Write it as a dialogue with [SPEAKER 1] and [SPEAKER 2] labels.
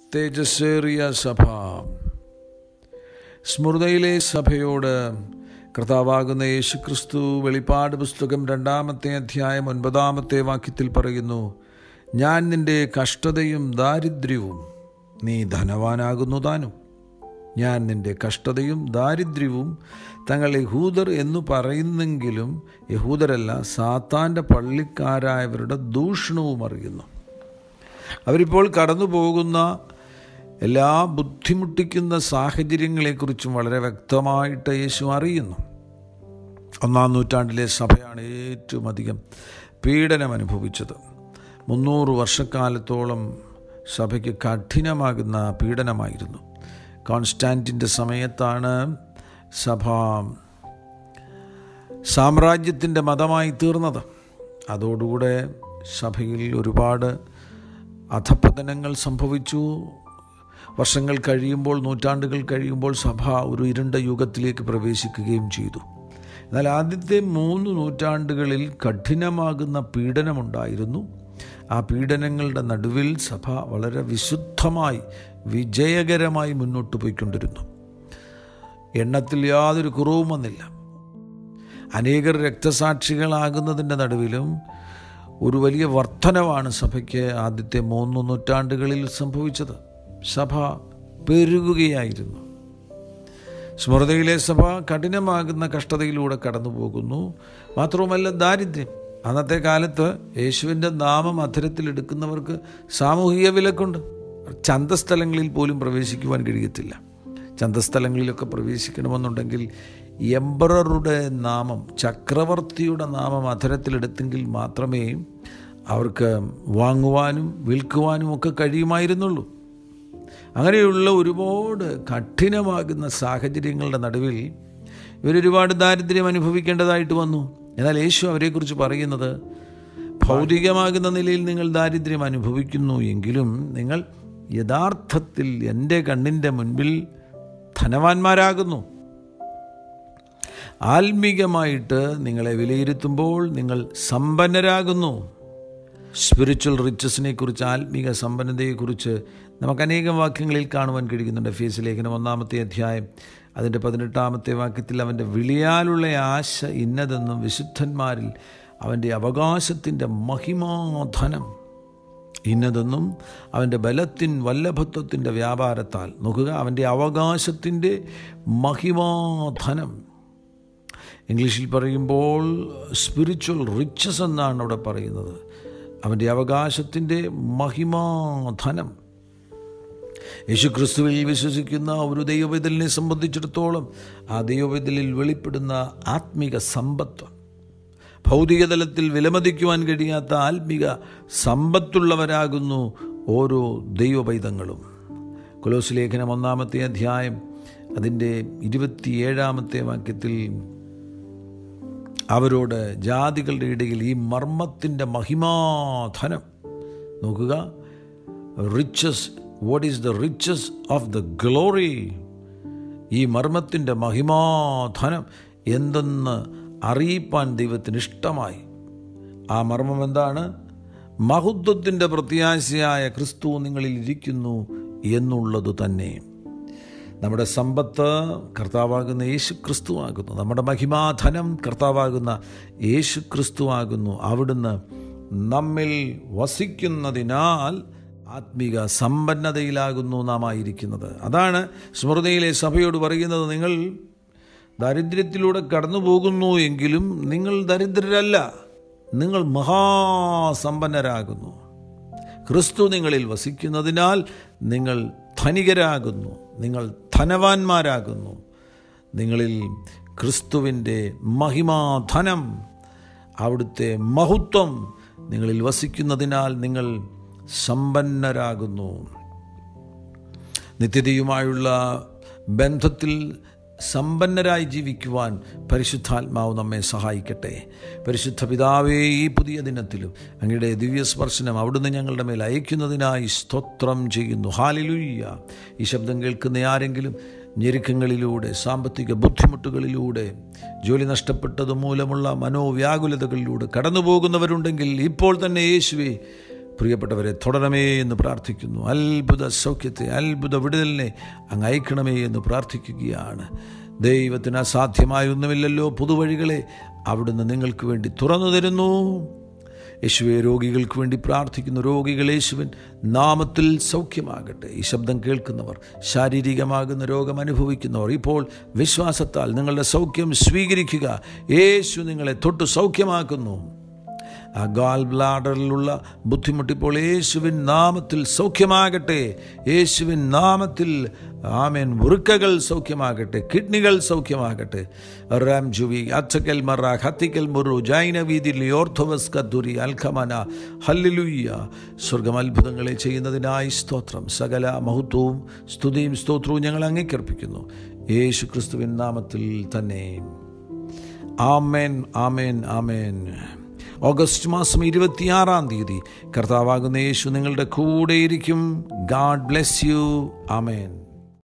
[SPEAKER 1] തേജസ്സേറിയ സഭ സ്മൃതയിലെ സഭയോട് കർത്താവാകുന്ന യേശുക്രിസ്തു വെളിപ്പാട് പുസ്തകം രണ്ടാമത്തെ അധ്യായം ഒൻപതാമത്തെ വാക്യത്തിൽ പറയുന്നു ഞാൻ നിന്റെ കഷ്ടതയും ദാരിദ്ര്യവും നീ ധനവാനാകുന്നു താനും ഞാൻ നിന്റെ കഷ്ടതയും ദാരിദ്ര്യവും തങ്ങൾ യഹൂദർ എന്ന് പറയുന്നെങ്കിലും യഹൂദരല്ല സാത്താൻ്റെ പള്ളിക്കാരായവരുടെ ദൂഷണവും അറിയുന്നു അവരിപ്പോൾ കടന്നു പോകുന്ന എല്ലാ ബുദ്ധിമുട്ടിക്കുന്ന സാഹചര്യങ്ങളെക്കുറിച്ചും വളരെ വ്യക്തമായിട്ട് യേശു അറിയുന്നു ഒന്നാം നൂറ്റാണ്ടിലെ സഭയാണ് ഏറ്റവും അധികം പീഡനം അനുഭവിച്ചത് മുന്നൂറ് വർഷക്കാലത്തോളം സഭയ്ക്ക് കഠിനമാകുന്ന പീഡനമായിരുന്നു കോൺസ്റ്റാൻറ്റിൻ്റെ സമയത്താണ് സഭ സാമ്രാജ്യത്തിൻ്റെ മതമായി തീർന്നത് അതോടുകൂടെ സഭയിൽ ഒരുപാട് അധപ്പതനങ്ങൾ സംഭവിച്ചു വർഷങ്ങൾ കഴിയുമ്പോൾ നൂറ്റാണ്ടുകൾ കഴിയുമ്പോൾ സഭ ഒരു ഇരുണ്ട യുഗത്തിലേക്ക് പ്രവേശിക്കുകയും ചെയ്തു എന്നാൽ ആദ്യത്തെ മൂന്ന് നൂറ്റാണ്ടുകളിൽ കഠിനമാകുന്ന പീഡനമുണ്ടായിരുന്നു ആ പീഡനങ്ങളുടെ നടുവിൽ സഭ വളരെ വിശുദ്ധമായി വിജയകരമായി മുന്നോട്ട് പോയിക്കൊണ്ടിരുന്നു എണ്ണത്തിൽ യാതൊരു കുറവും വന്നില്ല അനേകർ രക്തസാക്ഷികളാകുന്നതിൻ്റെ നടുവിലും ഒരു വലിയ വർധനവാണ് സഭയ്ക്ക് ആദ്യത്തെ മൂന്ന് നൂറ്റാണ്ടുകളിൽ സംഭവിച്ചത് സഭ പെരുകുകയായിരുന്നു സ്മൃതിയിലെ സഭ കഠിനമാകുന്ന കഷ്ടതയിലൂടെ കടന്നു പോകുന്നു മാത്രവുമല്ല ദാരിദ്ര്യം അന്നത്തെ കാലത്ത് യേശുവിൻ്റെ നാമം അധരത്തിലെടുക്കുന്നവർക്ക് സാമൂഹിക വിലക്കുണ്ട് ചന്തസ്ഥലങ്ങളിൽ പോലും പ്രവേശിക്കുവാൻ കഴിയത്തില്ല ചന്തസ്ഥലങ്ങളിലൊക്കെ പ്രവേശിക്കണമെന്നുണ്ടെങ്കിൽ എംബററുടെ നാമം ചക്രവർത്തിയുടെ നാമം അധരത്തിലെടുത്തെങ്കിൽ മാത്രമേ അവർക്ക് വാങ്ങുവാനും വിൽക്കുവാനും ഒക്കെ കഴിയുമായിരുന്നുള്ളൂ അങ്ങനെയുള്ള ഒരുപാട് കഠിനമാകുന്ന സാഹചര്യങ്ങളുടെ നടുവിൽ ഇവരൊരുപാട് ദാരിദ്ര്യം അനുഭവിക്കേണ്ടതായിട്ട് വന്നു എന്നാൽ യേശു അവരെക്കുറിച്ച് പറയുന്നത് ഭൗതികമാകുന്ന നിലയിൽ നിങ്ങൾ ദാരിദ്ര്യം അനുഭവിക്കുന്നു എങ്കിലും നിങ്ങൾ യഥാർത്ഥത്തിൽ എൻ്റെ കണ്ണിൻ്റെ മുൻപിൽ ധനവാന്മാരാകുന്നു ആത്മീകമായിട്ട് നിങ്ങളെ വിലയിരുത്തുമ്പോൾ നിങ്ങൾ സമ്പന്നരാകുന്നു സ്പിരിച്വൽ റിച്ചസിനെ കുറിച്ച് ആത്മീക സമ്പന്നതയെക്കുറിച്ച് നമുക്ക് അനേകം വാക്യങ്ങളിൽ കാണുവാൻ കഴിയുന്നുണ്ട് ഫേസ് ലേഖനം ഒന്നാമത്തെ അധ്യായം അതിൻ്റെ പതിനെട്ടാമത്തെ വാക്യത്തിൽ അവൻ്റെ വിളിയാലുള്ള ആശ ഇന്നതെന്നും വിശുദ്ധന്മാരിൽ അവൻ്റെ അവകാശത്തിൻ്റെ മഹിമാധനം ഇന്നതെന്നും അവൻ്റെ ബലത്തിൻ വല്ലഭത്വത്തിൻ്റെ വ്യാപാരത്താൽ നോക്കുക അവൻ്റെ അവകാശത്തിൻ്റെ മഹിമാധനം ഇംഗ്ലീഷിൽ പറയുമ്പോൾ സ്പിരിച്വൽ റിച്ചസ് എന്നാണ് അവിടെ പറയുന്നത് അവൻ്റെ അവകാശത്തിൻ്റെ മഹിമാധനം യേശുക്രിസ്തുവിൽ വിശ്വസിക്കുന്ന ഒരു ദൈവവിതലിനെ സംബന്ധിച്ചിടത്തോളം ആ ദൈവവിതലിൽ വെളിപ്പെടുന്ന ആത്മിക സമ്പത്ത് ഭൗതിക തലത്തിൽ വിലമതിക്കുവാൻ കഴിയാത്ത ആത്മിക സമ്പത്തുള്ളവരാകുന്നു ഓരോ ദൈവപൈതങ്ങളും കൊലോസ് ലേഖനം ഒന്നാമത്തെ അധ്യായം അതിൻ്റെ ഇരുപത്തിയേഴാമത്തെ വാക്യത്തിൽ അവരോട് ജാതികളുടെ ഇടയിൽ ഈ മർമ്മത്തിൻ്റെ മഹിമാധനം നോക്കുക riches what is the riches of the glory ഈ മർമ്മത്തിൻ്റെ മഹിമാധനം എന്തെന്ന് അറിയിപ്പാൻ ദൈവത്തിന് ഇഷ്ടമായി ആ മർമ്മം എന്താണ് മഹത്വത്തിൻ്റെ പ്രത്യാശയായ ക്രിസ്തു നിങ്ങളിൽ ഇരിക്കുന്നു എന്നുള്ളത് തന്നെ നമ്മുടെ സമ്പത്ത് കർത്താവാകുന്ന യേശു ക്രിസ്തുവാകുന്നു നമ്മുടെ മഹിമാധനം കർത്താവാകുന്ന യേശു ക്രിസ്തുവാകുന്നു അവിടുന്ന് നമ്മിൽ വസിക്കുന്നതിനാൽ ആത്മീക സമ്പന്നതയിലാകുന്നു നാം ആയിരിക്കുന്നത് അതാണ് സ്മൃതിയിലെ സഭയോട് പറയുന്നത് നിങ്ങൾ ദാരിദ്ര്യത്തിലൂടെ കടന്നു പോകുന്നു എങ്കിലും നിങ്ങൾ ദരിദ്രരല്ല നിങ്ങൾ മഹാസമ്പന്നരാകുന്നു ക്രിസ്തു നിങ്ങളിൽ വസിക്കുന്നതിനാൽ നിങ്ങൾ ധനികരാകുന്നു നിങ്ങൾ ധനവാന്മാരാകുന്നു നിങ്ങളിൽ ക്രിസ്തുവിൻ്റെ മഹിമാധനം അവിടുത്തെ മഹത്വം നിങ്ങളിൽ വസിക്കുന്നതിനാൽ നിങ്ങൾ സമ്പന്നരാകുന്നു നിത്യതയുമായുള്ള ബന്ധത്തിൽ സമ്പന്നരായി ജീവിക്കുവാൻ പരിശുദ്ധാത്മാവ് നമ്മെ സഹായിക്കട്ടെ പരിശുദ്ധ പിതാവേ ഈ പുതിയ ദിനത്തിലും അങ്ങയുടെ ദിവ്യസ്പർശനം അവിടുന്ന് ഞങ്ങളുടെ മേൽ അയക്കുന്നതിനായി സ്തോത്രം ചെയ്യുന്നു ഹാലിലുയ്യ ഈ ശബ്ദം കേൾക്കുന്ന ആരെങ്കിലും ഞെരുക്കങ്ങളിലൂടെ സാമ്പത്തിക ബുദ്ധിമുട്ടുകളിലൂടെ ജോലി നഷ്ടപ്പെട്ടത് മൂലമുള്ള മനോവ്യാകുലതകളിലൂടെ കടന്നു പോകുന്നവരുണ്ടെങ്കിൽ ഇപ്പോൾ തന്നെ യേശുവെ പ്രിയപ്പെട്ടവരെ തുടരണമേ എന്ന് പ്രാർത്ഥിക്കുന്നു അത്ഭുത സൗഖ്യത്തെ അത്ഭുത വിടുതലിനെ അങ്ങ് അയക്കണമേ എന്ന് പ്രാർത്ഥിക്കുകയാണ് ദൈവത്തിന് അസാധ്യമായ ഒന്നുമില്ലല്ലോ പുതുവഴികളെ അവിടുന്ന് നിങ്ങൾക്ക് വേണ്ടി തുറന്നു തരുന്നു യേശുവെ രോഗികൾക്ക് വേണ്ടി പ്രാർത്ഥിക്കുന്നു രോഗികൾ യേശുവിൻ നാമത്തിൽ സൗഖ്യമാകട്ടെ ഈ ശബ്ദം കേൾക്കുന്നവർ ശാരീരികമാകുന്ന രോഗം അനുഭവിക്കുന്നവർ ഇപ്പോൾ വിശ്വാസത്താൽ നിങ്ങളുടെ സൗഖ്യം സ്വീകരിക്കുക യേശു നിങ്ങളെ തൊട്ട് സൗഖ്യമാക്കുന്നു ആ ഗാൽ ബ്ലാഡറിലുള്ള ബുദ്ധിമുട്ടിപ്പോൾ യേശുവിൻ നാമത്തിൽ സൗഖ്യമാകട്ടെ യേശുവിൻ നാമത്തിൽ ആമേൻ വൃക്കകൾ സൗഖ്യമാകട്ടെ കിഡ്നികൾ സൗഖ്യമാകട്ടെ റാം ജുവി അച്ചക്കൽ മറ ഹത്തിക്കൽ മുറു ജൈന വീതി ലിയോർത്തോവസ് കദ്ദുരി അൽഖമന ഹല്ലിലുയ്യ സ്വർഗം അത്ഭുതങ്ങളെ ചെയ്യുന്നതിനായി സ്തോത്രം സകല മഹത്വവും സ്തുതിയും സ്തോത്രവും ഞങ്ങൾ അംഗീകരിപ്പിക്കുന്നു യേശു ക്രിസ്തുവിൻ നാമത്തിൽ തന്നെ ആമേൻ ആമേൻ ആമേൻ ഓഗസ്റ്റ് മാസം ഇരുപത്തിയാറാം തീയതി കർത്താവാകുന്ന യേശു നിങ്ങളുടെ കൂടെയിരിക്കും ഗാഡ് ബ്ലെസ് യു ആമേൻ